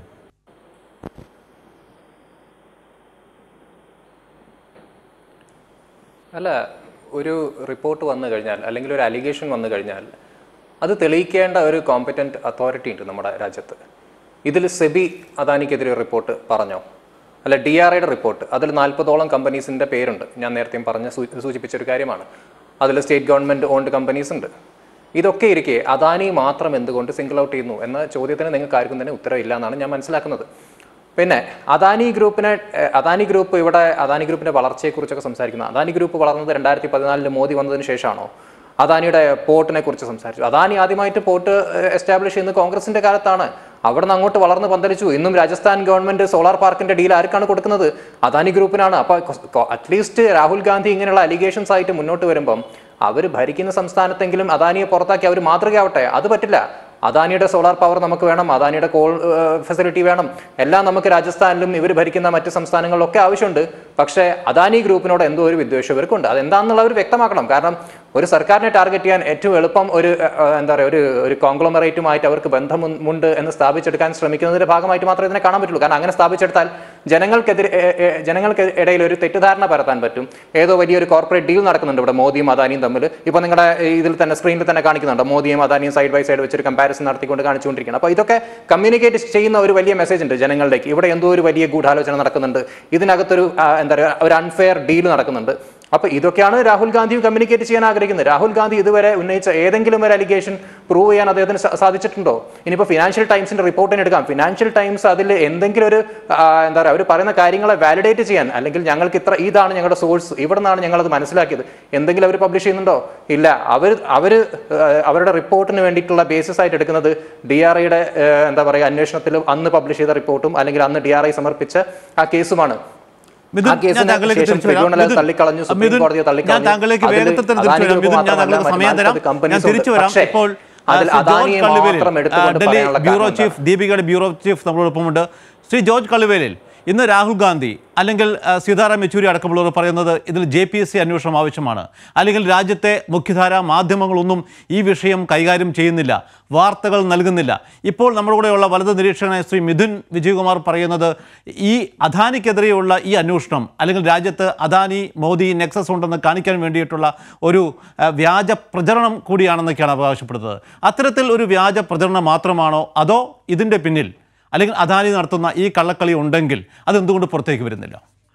അല്ല ഒരു റിപ്പോർട്ട് വന്നു കഴിഞ്ഞാൽ അല്ലെങ്കിൽ ഒരു അലിഗേഷൻ വന്നു കഴിഞ്ഞാൽ അത് തെളിയിക്കേണ്ട ഒരു കോമ്പറ്റൻറ്റ് അതോറിറ്റി ഉണ്ട് നമ്മുടെ രാജ്യത്ത് ഇതിൽ സെബി അദാനിക്കെതിരെ ഒരു റിപ്പോർട്ട് പറഞ്ഞോ അല്ല ഡി ആർ ഐയുടെ റിപ്പോർട്ട് അതിൽ നാൽപ്പതോളം കമ്പനീസിൻ്റെ പേരുണ്ട് ഞാൻ നേരത്തെയും പറഞ്ഞ സൂ- സൂചിപ്പിച്ച ഒരു കാര്യമാണ് അതിൽ സ്റ്റേറ്റ് ഗവൺമെൻറ് ഓൺഡ് കമ്പനീസ് ഉണ്ട് ഇതൊക്കെ ഇരിക്കെ അദാനി മാത്രം എന്തുകൊണ്ട് സിംഗിൾ ഔട്ട് ചെയ്യുന്നു എന്ന ചോദ്യത്തിന് നിങ്ങൾക്ക് ആർക്കും തന്നെ ഉത്തരവില്ല എന്നാണ് ഞാൻ മനസ്സിലാക്കുന്നത് പിന്നെ അദാനി ഗ്രൂപ്പിനെ ഏഹ്, അദാനി ഗ്രൂപ്പ് ഇവിടെ അദാനി ഗ്രൂപ്പിന്റെ വളർച്ചയെക്കുറിച്ചൊക്കെ സംസാരിക്കുന്നത് അദാനി ഗ്രൂപ്പ് വളർന്നത് രണ്ടായിരത്തി പതിനാലിൽ മോദി വന്നതിന് ശേഷമാണോ അദാനിയുടെ പോർട്ടിനെ കുറിച്ച് സംസാരിച്ചു അദാനി ആദ്യമായിട്ട് പോർട്ട് എസ്റ്റാബ്ലിഷ് ചെയ്യുന്നത് കോൺഗ്രസിന്റെ കാലത്താണ് അവിടെ നിന്ന് അങ്ങോട്ട് വളർന്ന് പന്തലിച്ചു ഇന്നും രാജസ്ഥാൻ ഗവൺമെന്റ് സോളാർ പാർക്കിന്റെ ഡീൽ ആർക്കാണ് കൊടുക്കുന്നത് അദാനി ഗ്രൂപ്പിനാണ് അപ്പൊ അറ്റ്ലീസ്റ്റ് രാഹുൽ ഗാന്ധി ഇങ്ങനെയുള്ള അലിഗേഷൻസ് ആയിട്ട് മുന്നോട്ട് വരുമ്പം അവർ ഭരിക്കുന്ന സംസ്ഥാനത്തെങ്കിലും അദാനിയെ പുറത്താക്കി അവർ മാതൃകയാവട്ടെ അത് പറ്റില്ല അദാനിയുടെ സോളാർ പവർ നമുക്ക് വേണം അദാനിയുടെ കോൾ ഫെസിലിറ്റി വേണം എല്ലാം നമുക്ക് രാജസ്ഥാനിലും ഇവർ ഭരിക്കുന്ന മറ്റ് സംസ്ഥാനങ്ങളിലൊക്കെ ആവശ്യമുണ്ട് പക്ഷേ അദാനി ഗ്രൂപ്പിനോട് എന്തോ ഒരു വിദ്വേഷം ഇവർക്കുണ്ട് അതെന്താണെന്നുള്ള അവർ വ്യക്തമാക്കണം കാരണം ഒരു സർക്കാരിനെ ടാർഗറ്റ് ചെയ്യാൻ ഏറ്റവും എളുപ്പം ഒരു ഏഹ്, ഏഹ്, എന്താ പറയുക ഒരു ഒരു കോൺഗ്ലോമറേറ്റുമായിട്ട് അവർക്ക് ബന്ധമുണ്ട് എന്ന് സ്ഥാപിച്ചെടുക്കാൻ ശ്രമിക്കുന്നതിന്റെ ഭാഗമായിട്ട് മാത്രമേ ഇതിനെ കാണാൻ പറ്റുള്ളൂ കാരണം അങ്ങനെ സ്ഥാപിച്ചെടുത്താൽ ജനങ്ങൾക്കെതിരെ ഏഹ്, ഏഹ്, ജനങ്ങൾക്ക് ഇടയിൽ ഒരു തെറ്റിദ്ധാരണ പരത്താൻ പറ്റും ഏതോ വലിയൊരു കോർപ്പറേറ്റ് ഡീൽ നടക്കുന്നുണ്ട് ഇവിടെ മോദിയും അദാനിയും തമ്മിൽ ഇപ്പൊ നിങ്ങളുടെ ഇതിൽ തന്നെ സ്ക്രീനിൽ തന്നെ കാണിക്കുന്നുണ്ട് മോദിയും അദാനിയും സൈഡ് ബൈ സൈഡ് വെച്ചൊരു കമ്പാരിസൺ നടത്തിക്കൊണ്ട് കാണിച്ചുകൊണ്ടിരിക്കുകയാണ് അപ്പോൾ ഇതൊക്കെ കമ്മ്യൂണിക്കേറ്റ് ചെയ്യുന്ന ഒരു വലിയ മെസ്സേജ് ഉണ്ട് ജനങ്ങളിലേക്ക് ഇവിടെ എന്തോ ഒരു വലിയ ഗൂഢാലോചന നടക്കുന്നുണ്ട് ഇതിനകത്തൊരു ആ, എന്താ പറയുക ഒരു അൺഫെയർ ഡീൽ നടക്കുന്നുണ്ട് അപ്പൊ ഇതൊക്കെയാണ് രാഹുൽ ഗാന്ധിയും കമ്മ്യൂണിക്കേറ്റ് ചെയ്യാൻ ആഗ്രഹിക്കുന്നത് രാഹുൽ ഗാന്ധി ഇതുവരെ ഉന്നയിച്ച ഏതെങ്കിലും ഒരു അലിഗേഷൻ പ്രൂവ് ചെയ്യാൻ അദ്ദേഹത്തിന് സ- സാധിച്ചിട്ടുണ്ടോ ഇനിയിപ്പോൾ ഫിനാൻഷ്യൽ ടൈംസിന്റെ റിപ്പോർട്ടിന് എടുക്കാം ഫിനാൻഷ്യൽ ടൈംസ് അതിൽ എന്തെങ്കിലും ഒരു ആ, എന്താ പറയുക അവർ പറയുന്ന കാര്യങ്ങളെ വാലിഡേറ്റ് ചെയ്യാൻ അല്ലെങ്കിൽ ഞങ്ങൾക്ക് ഇത്ര ഇതാണ് ഞങ്ങളുടെ സോഴ്സ് ഇവിടെ നിന്നാണ് ഞങ്ങളത് മനസ്സിലാക്കിയത് എന്തെങ്കിലും അവർ പബ്ലിഷ് ചെയ്യുന്നുണ്ടോ ഇല്ല അവർ അവർ അവരുടെ റിപ്പോർട്ടിന് വേണ്ടിയിട്ടുള്ള ബേസിസ് ആയിട്ട് എടുക്കുന്നത് ഡി ആർ ഐയുടെ എന്താ പറയുക അന്വേഷണത്തിൽ അന്ന് പബ്ലിഷ് ചെയ്ത റിപ്പോർട്ടും അല്ലെങ്കിൽ അന്ന് ഡി ആർ ഐ സമർപ്പിച്ച ആ കേസുമാണ് മിഥുൻ, ആ ഞാൻ കേസിന് താങ്കളിലേക്ക് ശേഷം തിരിച്ചു വരാം. ട്രിബ്യൂണൽ അത് മിഥുൻ, തള്ളിക്കളഞ്ഞു, സുപ്രീം മിഥുൻ, കോടതിയെ തള്ളിക്കളഞ്ഞു. ഞാൻ താങ്കളിലേക്ക് അതിൽ വേഗത്തിൽ തന്നെ തിരിച്ചു അദാനി വരാം ഗ്രൂപ്പ് മിഥുൻ, ഞാൻ മാത്രമല്ല, താങ്കൾക്ക് സമയം മറ്റ് തരാം companies ഞാൻ തിരിച്ചു ഉണ്ട്. വരാം പക്ഷേ ഇപ്പോൾ അതിൽ ശ്രീ അദാനിയെ ജോർജ് കള്ളുവേലിൽ, മാത്രം എടുത്തുകൊണ്ട് ആ, ഡൽഹി പറയാനുള്ള ബ്യൂറോ കാരണം ചീഫ് ദീപികയുടെ ബ്യൂറോ ചീഫ് നമ്മളോടൊപ്പമുണ്ട് ശ്രീ ജോർജ് കള്ളുവേലിൽ ഇന്ന് രാഹുൽ ഗാന്ധി അല്ലെങ്കിൽ ആ, സീതാറാം യെച്ചൂരി അടക്കമുള്ളവർ പറയുന്നത് ഇതിൽ ജെ പി എസ് സി അന്വേഷണം ആവശ്യമാണ് അല്ലെങ്കിൽ രാജ്യത്തെ മുഖ്യധാരാ മാധ്യമങ്ങളൊന്നും ഈ വിഷയം കൈകാര്യം ചെയ്യുന്നില്ല വാർത്തകൾ നൽകുന്നില്ല ഇപ്പോൾ നമ്മുടെ കൂടെയുള്ള വലത് നിരീക്ഷകനായ ശ്രീ മിഥുൻ വിജയകുമാർ പറയുന്നത് ഈ അദാനിക്കെതിരെയുള്ള ഈ അന്വേഷണം അല്ലെങ്കിൽ രാജ്യത്ത് അദാനി മോദി നെക്സസ് ഉണ്ടെന്ന് കാണിക്കാൻ വേണ്ടിയിട്ടുള്ള ഒരു ആ, വ്യാജ പ്രചരണം കൂടിയാണെന്നൊക്കെയാണ് അവകാശപ്പെടുന്നത് അത്തരത്തിൽ ഒരു വ്യാജ പ്രചരണം മാത്രമാണോ അതോ ഇതിൻ്റെ പിന്നിൽ അല്ലെങ്കിൽ അദാനി നടത്തുന്ന ഈ കള്ളക്കളി ഉണ്ടെങ്കിൽ അതെന്തുകൊണ്ട് പുറത്തേക്ക് വരുന്നില്ല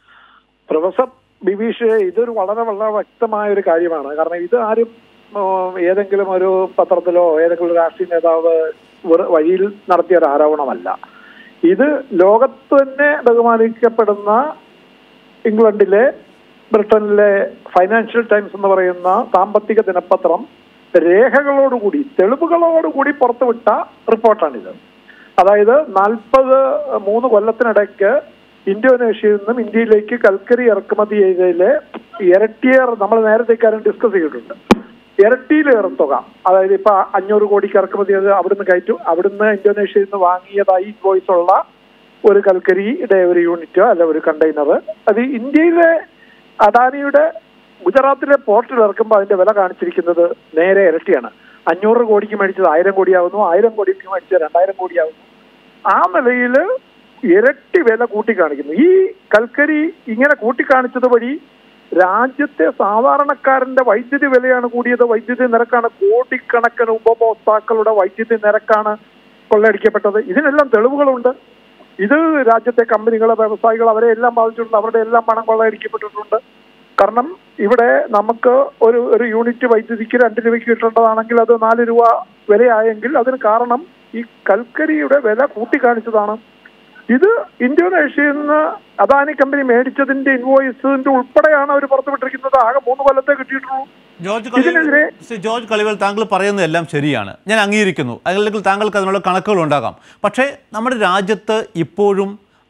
പ്രൊഫസർ ബിബീഷ് ഇതൊരു വളരെ വളരെ വ്യക്തമായ ഒരു കാര്യമാണ് കാരണം ഇത് ആരും ഉം, ഏതെങ്കിലും ഒരു പത്രത്തിലോ ഏതെങ്കിലും ഒരു രാഷ്ട്രീയ നേതാവ് വെറു- വഴിയിൽ നടത്തിയ ഒരു ആരോപണമല്ല ഇത് ലോകത്ത് തന്നെ ബഹുമാനിക്കപ്പെടുന്ന ഇംഗ്ലണ്ടിലെ ബ്രിട്ടനിലെ ഫൈനാൻഷ്യൽ ടൈംസ് എന്ന് പറയുന്ന സാമ്പത്തിക ദിനപത്രം രേഖകളോടുകൂടി തെളിവുകളോടുകൂടി പുറത്തുവിട്ട റിപ്പോർട്ടാണിത് അതായത് നാൽപ്പത് മൂന്ന് കൊല്ലത്തിനിടയ്ക്ക് ഇന്തോനേഷ്യയിൽ നിന്നും ഇന്ത്യയിലേക്ക് കൽക്കരി ഇറക്കുമതി ചെയ്തതിലെ ഇരട്ടിയേർ നമ്മൾ നേരത്തെ കാര്യം ഡിസ്കസ് ചെയ്തിട്ടുണ്ട് ഇരട്ടിയിലേറെ തുക അതായത് ഇപ്പൊ അഞ്ഞൂറ് കോടിക്ക് ഇറക്കുമതി ചെയ്ത് അവിടുന്ന് കയറ്റും അവിടുന്ന് ഇന്തോനേഷ്യയിൽ നിന്ന് വാങ്ങിയതായി വോയിസ് ഉള്ള ഒരു കൽക്കരിയുടെ ഒരു യൂണിറ്റോ അല്ല ഒരു കണ്ടെയ്നർ അത് ഇന്ത്യയിലെ അദാനിയുടെ ഗുജറാത്തിലെ പോർട്ടിൽ ഇറക്കുമ്പോൾ അതിന്റെ വില കാണിച്ചിരിക്കുന്നത് നേരെ ഇരട്ടിയാണ് അഞ്ഞൂറ് കോടിക്ക് മേടിച്ചത് ആയിരം കോടിയാവുന്നു ആയിരം കോടിക്ക് മേടിച്ചത് രണ്ടായിരം കോടിയാവുന്നു ആ നിലയിൽ ഇരട്ടി വില കൂട്ടിക്കാണിക്കുന്നു ഈ കൽക്കരി ഇങ്ങനെ കൂട്ടിക്കാണിച്ചത് വഴി രാജ്യത്തെ സാധാരണക്കാരന്റെ വൈദ്യുതി വിലയാണ് കൂടിയത് വൈദ്യുതി നിരക്കാണ് കോടിക്കണക്കിന് ഉപഭോക്താക്കളുടെ വൈദ്യുതി നിരക്കാണ് കൊള്ളയടിക്കപ്പെട്ടത് ഇതിനെല്ലാം തെളിവുകളുണ്ട് ഇത് രാജ്യത്തെ കമ്പനികളെ വ്യവസായികൾ അവരെ എല്ലാം ബാധിച്ചിട്ടുണ്ട് അവരുടെ എല്ലാം പണം കൊള്ളയടിക്കപ്പെട്ടിട്ടുണ്ട് കാരണം ഇവിടെ നമുക്ക് ഒരു ഒരു യൂണിറ്റ് വൈദ്യുതിക്ക് രണ്ട് രൂപയ്ക്ക് കിട്ടേണ്ടതാണെങ്കിൽ അത് നാല് രൂപ വിലയായെങ്കിൽ അതിന് കാരണം ഈ കൽക്കരിയുടെ വില കൂട്ടിക്കാണിച്ചതാണ് ഇത് ഇന്തോനേഷ്യയിൽ നിന്ന് അദാനി കമ്പനി മേടിച്ചതിന്റെ ഇൻവോയ്സിന്റെ ഉൾപ്പെടെയാണ് അവർ പുറത്തുവിട്ടിരിക്കുന്നത് ആകെ മൂന്ന് കൊല്ലത്തെ കിട്ടിയിട്ടുള്ളൂ ജോർജ് കളിവൽ ഇതിനെതിരെ ശ്രീ ജോർജ് കളിവൽ താങ്കൾ പറയുന്നതെല്ലാം ശരിയാണ് ഞാൻ അംഗീകരിക്കുന്നു അല്ലെങ്കിൽ താങ്കൾക്ക് അതിനുള്ള കണക്കുകൾ ഉണ്ടാകാം പക്ഷേ നമ്മുടെ രാജ്യത്ത് ഇപ്പോഴും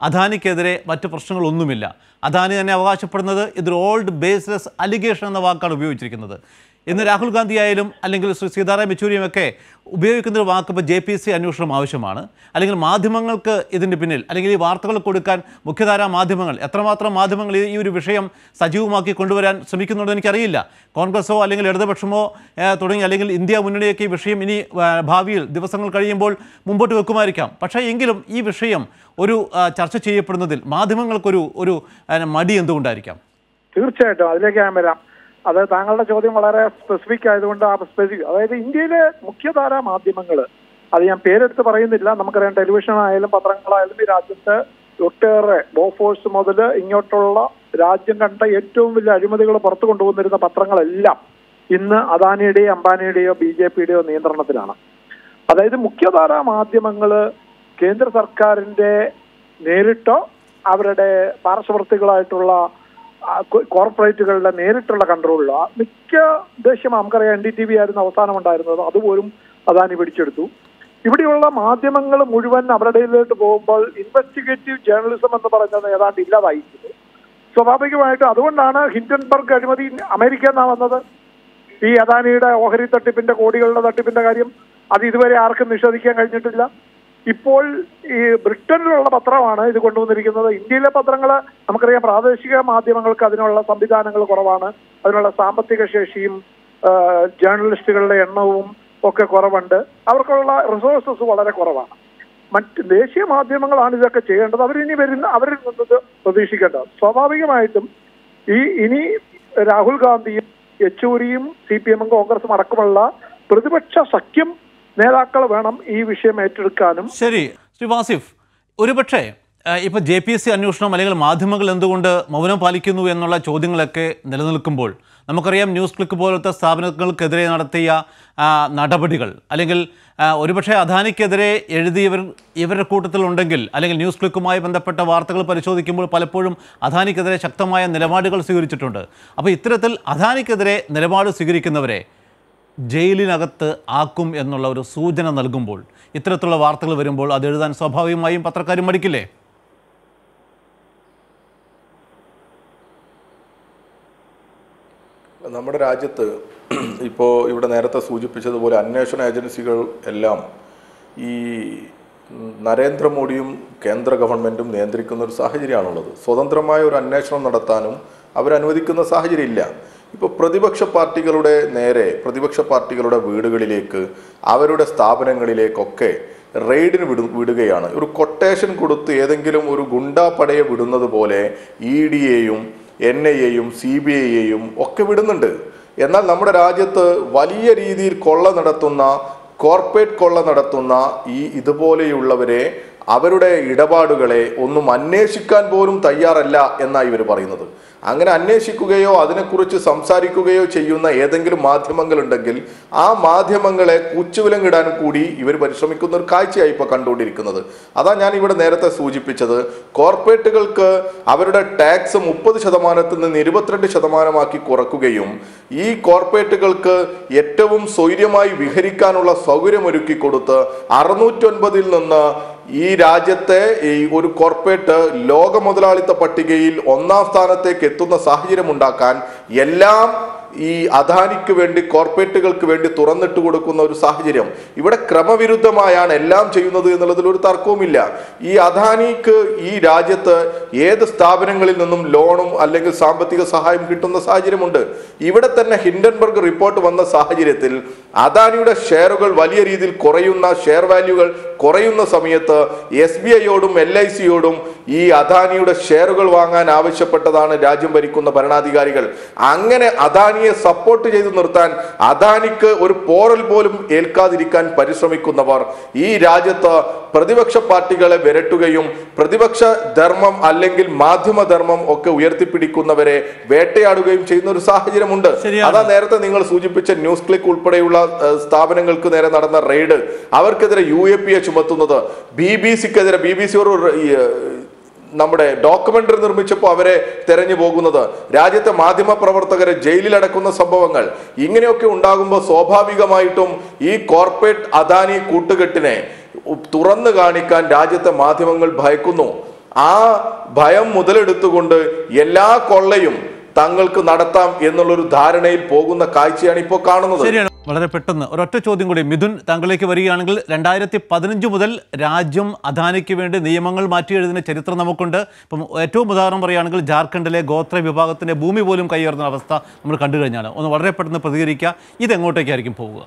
അദാനിക്കെതിരെ മറ്റ് പ്രശ്നങ്ങളൊന്നുമില്ല അദാനി തന്നെ അവകാശപ്പെടുന്നത് ഇതൊരു ഓൾഡ് ബേസ്ലെസ് അലിഗേഷൻ എന്ന വാക്കാണ് ഉപയോഗിച്ചിരിക്കുന്നത് ഇന്ന് രാഹുൽ ഗാന്ധി ആയാലും അല്ലെങ്കിൽ ശ്രീ സീതാറാം യെച്ചൂരിയും ഒക്കെ ഉപയോഗിക്കുന്ന ഒരു വാക്ക് ഇപ്പോൾ ജെ പി സി അന്വേഷണം ആവശ്യമാണ് അല്ലെങ്കിൽ മാധ്യമങ്ങൾക്ക് ഇതിൻ്റെ പിന്നിൽ അല്ലെങ്കിൽ ഈ വാർത്തകൾ കൊടുക്കാൻ മുഖ്യധാരാ മാധ്യമങ്ങൾ എത്രമാത്രം മാധ്യമങ്ങൾ ഈ- ഈ ഒരു വിഷയം സജീവമാക്കി കൊണ്ടുവരാൻ ശ്രമിക്കുന്നുണ്ടെന്ന് എനിക്കറിയില്ല കോൺഗ്രസോ അല്ലെങ്കിൽ ഇടതുപക്ഷമോ ഏഹ്, തുടങ്ങി അല്ലെങ്കിൽ ഇന്ത്യ മുന്നണിയൊക്കെ ഈ വിഷയം ഇനി ആ, ഭാവിയിൽ ദിവസങ്ങൾ കഴിയുമ്പോൾ മുമ്പോട്ട് വെക്കുമായിരിക്കാം പക്ഷേ എങ്കിലും ഈ വിഷയം ഒരു ആ, ചർച്ച ചെയ്യപ്പെടുന്നതിൽ മാധ്യമങ്ങൾക്കൊരു ഒരു ആ, മടി എന്തുകൊണ്ടായിരിക്കാം തീർച്ചയായിട്ടും അതിലേക്ക് ഞാൻ വരാം അത് താങ്കളുടെ ചോദ്യം വളരെ സ്പെസിഫിക് ആയതുകൊണ്ട് ആ സ്പെസിഫിക് അതായത് ഇന്ത്യയിലെ മുഖ്യധാരാ മാധ്യമങ്ങൾ അത് ഞാൻ പേരെടുത്ത് പറയുന്നില്ല നമുക്കറിയാം ടെലിവിഷൻ ആയാലും പത്രങ്ങളായാലും ഈ രാജ്യത്ത് ഒട്ടേറെ ബോഫോഴ്സ് മുതൽ ഇങ്ങോട്ടുള്ള രാജ്യം കണ്ട ഏറ്റവും വലിയ അഴിമതികൾ പുറത്തു കൊണ്ടുവന്നിരുന്ന പത്രങ്ങളെല്ലാം ഇന്ന് അദാനിയുടെയോ അംബാനിയുടെയോ ബി ജെ പിയുടെയോ നിയന്ത്രണത്തിലാണ് അതായത് മുഖ്യധാരാ മാധ്യമങ്ങള് കേന്ദ്ര സർക്കാരിന്റെ നേരിട്ടോ അവരുടെ പാർശ്വവർത്തികളായിട്ടുള്ള ആ, കോ- കോർപ്പറേറ്റുകളുടെ നേരിട്ടുള്ള കൺട്രോളിലോ മിക്ക ദേശീയം നമുക്കറിയാം എൻ ഡി ടി വി ആയിരുന്നു അവസാനം ഉണ്ടായിരുന്നത് അതുപോലും അദാനി പിടിച്ചെടുത്തു ഇവിടെയുള്ള മാധ്യമങ്ങൾ മുഴുവൻ അവരുടെ ഇതിലോട്ട് പോകുമ്പോൾ ഇൻവെസ്റ്റിഗേറ്റീവ് ജേർണലിസം എന്ന് പറയുന്നത് ഏതാണ്ട് ഇല്ലാതായിരിക്കുന്നു സ്വാഭാവികമായിട്ടും അതുകൊണ്ടാണ് ഹിൻഡൻബർഗ് അഴിമതി അമേരിക്കയിൽ നിന്നാണ് വന്നത് ഈ അദാനിയുടെ ഓഹരി തട്ടിപ്പിന്റെ കോടികളുടെ തട്ടിപ്പിന്റെ കാര്യം അത് ഇതുവരെ ആർക്കും നിഷേധിക്കാൻ കഴിഞ്ഞിട്ടില്ല ഇപ്പോൾ ഈ ബ്രിട്ടനിലുള്ള പത്രമാണ് ഇത് കൊണ്ടുവന്നിരിക്കുന്നത് ഇന്ത്യയിലെ പത്രങ്ങൾ നമുക്കറിയാം പ്രാദേശിക മാധ്യമങ്ങൾക്ക് അതിനുള്ള സംവിധാനങ്ങൾ കുറവാണ് അതിനുള്ള സാമ്പത്തിക ശേഷിയും ആ, ജേർണലിസ്റ്റുകളുടെ എണ്ണവും ഒക്കെ കുറവുണ്ട് അവർക്കുള്ള റിസോഴ്സസ് വളരെ കുറവാണ് മറ്റ് ദേശീയ മാധ്യമങ്ങളാണ് ഇതൊക്കെ ചെയ്യേണ്ടത് അവരിനി വരുന്ന അവരിൽ നിന്നത് പ്രതീക്ഷിക്കേണ്ടത് സ്വാഭാവികമായിട്ടും ഈ ഇനി രാഹുൽ ഗാന്ധിയും യെച്ചൂരിയും സി പി എമ്മും കോൺഗ്രസും അടക്കമുള്ള പ്രതിപക്ഷ സഖ്യം നേതാക്കൾ വേണം ഈ വിഷയം ഏറ്റെടുക്കാനും ശരി ശ്രീ വാസിഫ് ഒരുപക്ഷെ ഇപ്പോൾ ജെ പി എസ് സി അന്വേഷണം അല്ലെങ്കിൽ മാധ്യമങ്ങൾ എന്തുകൊണ്ട് മൗനം പാലിക്കുന്നു എന്നുള്ള ചോദ്യങ്ങളൊക്കെ നിലനിൽക്കുമ്പോൾ നമുക്കറിയാം ന്യൂസ് ക്ലിക്ക് പോലത്തെ സ്ഥാപനങ്ങൾക്കെതിരെ നടത്തിയ ആ, നടപടികൾ അല്ലെങ്കിൽ ആ, ഒരുപക്ഷെ അദാനിക്കെതിരെ എഴുതിയവർ ഇവരുടെ കൂട്ടത്തിലുണ്ടെങ്കിൽ അല്ലെങ്കിൽ ന്യൂസ് ക്ലിക്കുമായി ബന്ധപ്പെട്ട വാർത്തകൾ പരിശോധിക്കുമ്പോൾ പലപ്പോഴും അദാനിക്കെതിരെ ശക്തമായ നിലപാടുകൾ സ്വീകരിച്ചിട്ടുണ്ട് അപ്പോൾ ഇത്തരത്തിൽ അദാനിക്കെതിരെ നിലപാട് സ്വീകരിക്കുന്നവരെ ജയിലിനകത്ത് ആക്കും എന്നുള്ള ഒരു സൂചന നൽകുമ്പോൾ ഇത്തരത്തിലുള്ള വാർത്തകൾ വരുമ്പോൾ അത് എഴുതാൻ സ്വാഭാവികമായും പത്രക്കാരും മടിക്കില്ലേ നമ്മുടെ രാജ്യത്ത് ഇപ്പോൾ ഇവിടെ നേരത്തെ സൂചിപ്പിച്ചതുപോലെ അന്വേഷണ ഏജൻസികൾ എല്ലാം ഈ ഉം, നരേന്ദ്രമോദിയും കേന്ദ്ര ഗവൺമെൻറ്റും നിയന്ത്രിക്കുന്ന ഒരു സാഹചര്യമാണുള്ളത് സ്വതന്ത്രമായ ഒരു അന്വേഷണം നടത്താനും അവരനുവദിക്കുന്ന സാഹചര്യം ഇല്ല ഇപ്പോൾ പ്രതിപക്ഷ പാർട്ടികളുടെ നേരെ പ്രതിപക്ഷ പാർട്ടികളുടെ വീടുകളിലേക്ക് അവരുടെ സ്ഥാപനങ്ങളിലേക്കൊക്കെ റെയ്ഡിന് വിടു വിടുകയാണ് ഒരു കൊട്ടേഷൻ കൊടുത്ത് ഏതെങ്കിലും ഒരു ഗുണ്ടാ പടയെ വിടുന്നത് പോലെ ഇ ഡിയെയും എൻ ഐ എയും സി ബി ഐയെയും ഒക്കെ വിടുന്നുണ്ട് എന്നാൽ നമ്മുടെ രാജ്യത്ത് വലിയ രീതിയിൽ കൊള്ള നടത്തുന്ന കോർപ്പറേറ്റ് കൊള്ള നടത്തുന്ന ഈ ഇതുപോലെയുള്ളവരെ അവരുടെ ഇടപാടുകളെ ഒന്നും അന്വേഷിക്കാൻ പോലും തയ്യാറല്ല എന്നാണ് ഇവർ പറയുന്നത് അങ്ങനെ അന്വേഷിക്കുകയോ അതിനെക്കുറിച്ച് സംസാരിക്കുകയോ ചെയ്യുന്ന ഏതെങ്കിലും മാധ്യമങ്ങളുണ്ടെങ്കിൽ ആ മാധ്യമങ്ങളെ കൂച്ചുവിലങ്ങിടാൻ കൂടി ഇവർ പരിശ്രമിക്കുന്ന ഒരു കാഴ്ചയായി ഇപ്പോൾ കണ്ടുകൊണ്ടിരിക്കുന്നത് അതാ ഞാൻ ഇവിടെ നേരത്തെ സൂചിപ്പിച്ചത് കോർപ്പറേറ്റുകൾക്ക് അവരുടെ ടാക്സ് മുപ്പത് ശതമാനത്തിൽ നിന്ന് ഇരുപത്തിരണ്ട് ശതമാനമാക്കി കുറക്കുകയും ഈ കോർപ്പറേറ്റുകൾക്ക് ഏറ്റവും സ്വൈര്യമായി വിഹരിക്കാനുള്ള സൗകര്യമൊരുക്കി കൊടുത്ത് അറുന്നൂറ്റൊൻപതിൽ നിന്ന് ഈ രാജ്യത്തെ ഈ ഒരു കോർപ്പറേറ്റ് ലോക മുതലാളിത്ത പട്ടികയിൽ ഒന്നാം സ്ഥാനത്തേക്ക് എത്തുന്ന സാഹചര്യം ഉണ്ടാക്കാൻ എല്ലാം ഈ അദാനിക്ക് വേണ്ടി കോർപ്പറേറ്റുകൾക്ക് വേണ്ടി തുറന്നിട്ട് കൊടുക്കുന്ന ഒരു സാഹചര്യം ഇവിടെ ക്രമവിരുദ്ധമായാണ് എല്ലാം ചെയ്യുന്നത് എന്നുള്ളതിൽ ഒരു തർക്കവുമില്ല ഈ അദാനിക്ക് ഈ രാജ്യത്ത് ഏത് സ്ഥാപനങ്ങളിൽ നിന്നും ലോണും അല്ലെങ്കിൽ സാമ്പത്തിക സഹായം കിട്ടുന്ന സാഹചര്യമുണ്ട് ഇവിടെ തന്നെ ഹിൻഡൻബർഗ് റിപ്പോർട്ട് വന്ന സാഹചര്യത്തിൽ അദാനിയുടെ ഷെയറുകൾ വലിയ രീതിയിൽ കുറയുന്ന ഷെയർ വാല്യൂകൾ കുറയുന്ന സമയത്ത് എസ് ബി ഐയോടും എൽ ഐ സിയോടും ഈ അദാനിയുടെ ഷെയറുകൾ വാങ്ങാൻ ആവശ്യപ്പെട്ടതാണ് രാജ്യം ഭരിക്കുന്ന ഭരണാധികാരികൾ അങ്ങനെ അദാനിയെ സപ്പോർട്ട് ചെയ്ത് നിർത്താൻ അദാനിക്ക് ഒരു പോറൽ പോലും ഏൽക്കാതിരിക്കാൻ പരിശ്രമിക്കുന്നവർ ഈ രാജ്യത്ത് പ്രതിപക്ഷ പാർട്ടികളെ വിരട്ടുകയും പ്രതിപക്ഷ ധർമ്മം അല്ലെങ്കിൽ മാധ്യമ ധർമ്മം ഒക്കെ ഉയർത്തിപ്പിടിക്കുന്നവരെ വേട്ടയാടുകയും ചെയ്യുന്ന ഒരു സാഹചര്യമുണ്ട് ശരിയാണ്. അതാ നേരത്തെ നിങ്ങൾ സൂചിപ്പിച്ച ന്യൂസ് ക്ലിക്ക് ഉൾപ്പെടെയുള്ള ഏഹ്, സ്ഥാപനങ്ങൾക്ക് നേരെ നടന്ന റെയ്ഡ് അവർക്കെതിരെ യു എ പി എ ചുമത്തുന്നത് ബി ബി സിക്കെതിരെ ബി ബി സി ഒരു ഈ, ഏഹ്, നമ്മുടെ ഡോക്യുമെന്ററി നിർമ്മിച്ചപ്പോൾ അവരെ തെരഞ്ഞു പോകുന്നത് രാജ്യത്തെ മാധ്യമ പ്രവർത്തകരെ ജയിലിലടക്കുന്ന സംഭവങ്ങൾ ഇങ്ങനെയൊക്കെ ഉണ്ടാകുമ്പോൾ സ്വാഭാവികമായിട്ടും ഈ കോർപ്പറേറ്റ് അദാനി കൂട്ടുകെട്ടിനെ ഉ- തുറന്നു കാണിക്കാൻ രാജ്യത്തെ മാധ്യമങ്ങൾ ഭയക്കുന്നു ആ ഭയം മുതലെടുത്തുകൊണ്ട് എല്ലാ കൊള്ളയും തങ്ങൾക്ക് നടത്താം എന്നുള്ളൊരു ധാരണയിൽ പോകുന്ന കാഴ്ചയാണ് ഇപ്പോൾ കാണുന്നത് ശരിയാണ് വളരെ പെട്ടെന്ന് ഒരൊറ്റ ചോദ്യം കൂടി മിഥുൻ താങ്കളിലേക്ക് വരികയാണെങ്കിൽ രണ്ടായിരത്തി പതിനഞ്ച് മുതൽ രാജ്യം അദാനിക്ക് വേണ്ടി നിയമങ്ങൾ മാറ്റി എഴുതുന്ന ചരിത്രം നമുക്കുണ്ട് ഇപ്പം ഏറ്റവും ഉദാഹരണം പറയുകയാണെങ്കിൽ ജാർഖണ്ഡിലെ ഗോത്ര വിഭാഗത്തിന്റെ ഭൂമി പോലും കൈയേറുന്ന അവസ്ഥ നമ്മൾ കണ്ടു കഴിഞ്ഞാണ് ഒന്ന് വളരെ പെട്ടെന്ന് പ്രതികരിക്കുക ഇതെങ്ങോട്ടേക്കായിരിക്കും പോവുക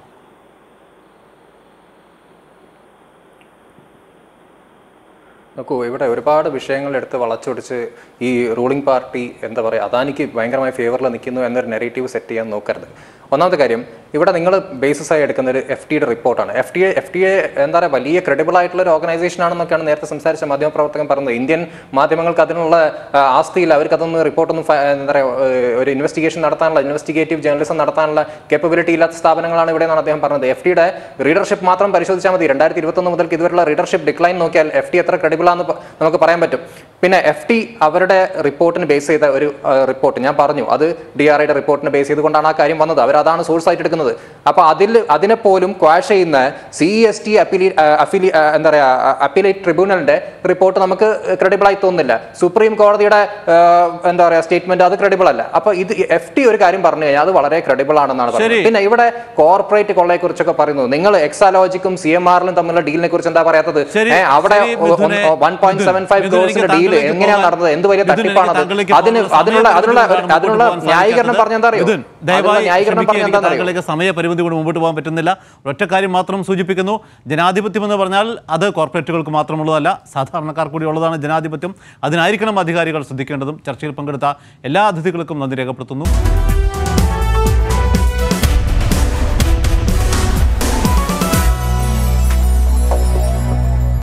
നോക്കൂ ഇവിടെ ഒരുപാട് വിഷയങ്ങൾ എടുത്ത് വളച്ചൊടിച്ച് ഈ റൂളിംഗ് പാർട്ടി എന്താ പറയുക അദാനിക്ക് ഭയങ്കരമായ ഫേവറിൽ നിൽക്കുന്നു എന്നൊരു നെറേറ്റീവ് സെറ്റ് ചെയ്യാൻ നോക്കരുത് ഒന്നാമത്തെ കാര്യം ഇവിടെ നിങ്ങൾ ബേസിസ് ആയി എടുക്കുന്ന ഒരു എഫ് ടിയുടെ റിപ്പോർട്ടാണ് F T A F T A എന്താ പറയുക വലിയ ക്രെഡിബിൾ ആയിട്ടുള്ള ഒരു ഓർഗനൈസേഷൻ ആണെന്നൊക്കെയാണ് നേരത്തെ സംസാരിച്ച മാധ്യമപ്രവർത്തകൻ പറഞ്ഞത് ഇന്ത്യൻ മാധ്യമങ്ങൾക്ക് അതിനുള്ള ആ, ആസ്തിയില്ല അവർക്ക് അതൊന്നും റിപ്പോർട്ടൊന്നും ഫ- എന്താ പറയുക ഒരു ഇൻവെസ്റ്റിഗേഷൻ നടത്താനുള്ള ഇൻവെസ്റ്റിഗേറ്റീവ് ജേർണലിസം നടത്താനുള്ള കേപ്പബിലിറ്റി ഇല്ലാത്ത സ്ഥാപനങ്ങളാണ് ഇവിടെ എന്നാണ് അദ്ദേഹം പറഞ്ഞത് എഫ് ടിയുടെ റീഡർഷിപ്പ് മാത്രം പരിശോധിച്ചാൽ മതി രണ്ടായിരത്തി ഇരുപത്തൊന്ന് മുതൽ ഇതുവരെയുള്ള റീഡർഷിപ്പ് ഡിക്ലൈൻ നോക്കിയാൽ എഫ് ടി എത്ര ക്രെഡിബിൾ ആണെന്ന് പ- നമുക്ക് പറയാൻ പറ്റും പിന്നെ എഫ് ടി അവരുടെ റിപ്പോർട്ടിന് ബേസ് ചെയ്ത ഒരു റിപ്പോർട്ട് ഞാൻ പറഞ്ഞു അത് ഡി ആർ ഐയുടെ റിപ്പോർട്ടിന് ബേസ് ചെയ്തുകൊണ്ടാണ് ആ കാര്യം വന്നത് അവർ അതാണ് സോഴ്സ് ആയിട്ട് എടുക്കുന്നത് അപ്പൊ അതിൽ അതിനെ പോലും ക്വാഷ് ചെയ്യുന്ന സി എസ് ടി അപ്പീലി അഫിലി എന്താ പറയാ അപ്പീലേറ്റ് ട്രിബ്യൂണലിന്റെ റിപ്പോർട്ട് നമുക്ക് ക്രെഡിബിൾ ആയി തോന്നുന്നില്ല സുപ്രീം കോടതിയുടെ ആ, എന്താ പറയാ സ്റ്റേറ്റ്മെന്റ് അത് ക്രെഡിബിൾ അല്ല അപ്പൊ ഇത് എഫ് ടി ഒരു കാര്യം പറഞ്ഞു കഴിഞ്ഞാൽ അത് വളരെ ക്രെഡിബിൾ ആണെന്നാണ് ശരി. പറയുന്നത് പിന്നെ ഇവിടെ കോർപ്പറേറ്റ് കൊള്ളയെ കുറിച്ചൊക്കെ പറയുന്നു നിങ്ങൾ എക്സാലോജിക്കും സി എം ആറിലും തമ്മിലുള്ള ഡീലിനെ കുറിച്ച് എന്താ പറയാത്തത് ശരി, ഏ, അവിടെ ശരി, മിഥുനെ, one point seven five Mithun, എനിക്ക് ക്രോസിന്റെ ഡീല് താങ്കളിലേക്ക് എങ്ങനെയാണ് പോകാൻ- നടന്നത് എന്ത് വലിയ മിഥുൻ, എനിക്ക് തട്ടിപ്പാണത് താങ്കളിലേക്ക് അതിന് പോകാൻ അതിനുള്ള അതിനുള്ള സമയപരിധി അതിനുള്ള കൊണ്ടുപോകാൻ ന്യായീകരണം സാധിക്കാത്തത്. പറഞ്ഞ എന്താ അറിയോ മിഥുൻ, അതിനുള്ള ദയവായി ന്യായീകരണം ക്ഷമിക്കുക, പറഞ്ഞ എനിക്ക് എന്താ അറിയോ താങ്കളിലേക്ക് സമയപരിമിതി കൊണ്ട് മുമ്പോട്ട് പോകാൻ പറ്റുന്നില്ല ഒറ്റ കാര്യം മാത്രം സൂചിപ്പിക്കുന്നു ജനാധിപത്യം എന്ന് പറഞ്ഞാൽ അത് കോർപ്പറേറ്റുകൾക്ക് മാത്രമുള്ളതല്ല സാധാരണക്കാർ കൂടി ഉള്ളതാണ് ജനാധിപത്യം അതിനായിരിക്കണം അധികാരികൾ ശ്രദ്ധിക്കേണ്ടതും ചർച്ചയിൽ പങ്കെടുത്ത എല്ലാ അതിഥികൾക്കും നന്ദി രേഖപ്പെടുത്തുന്നു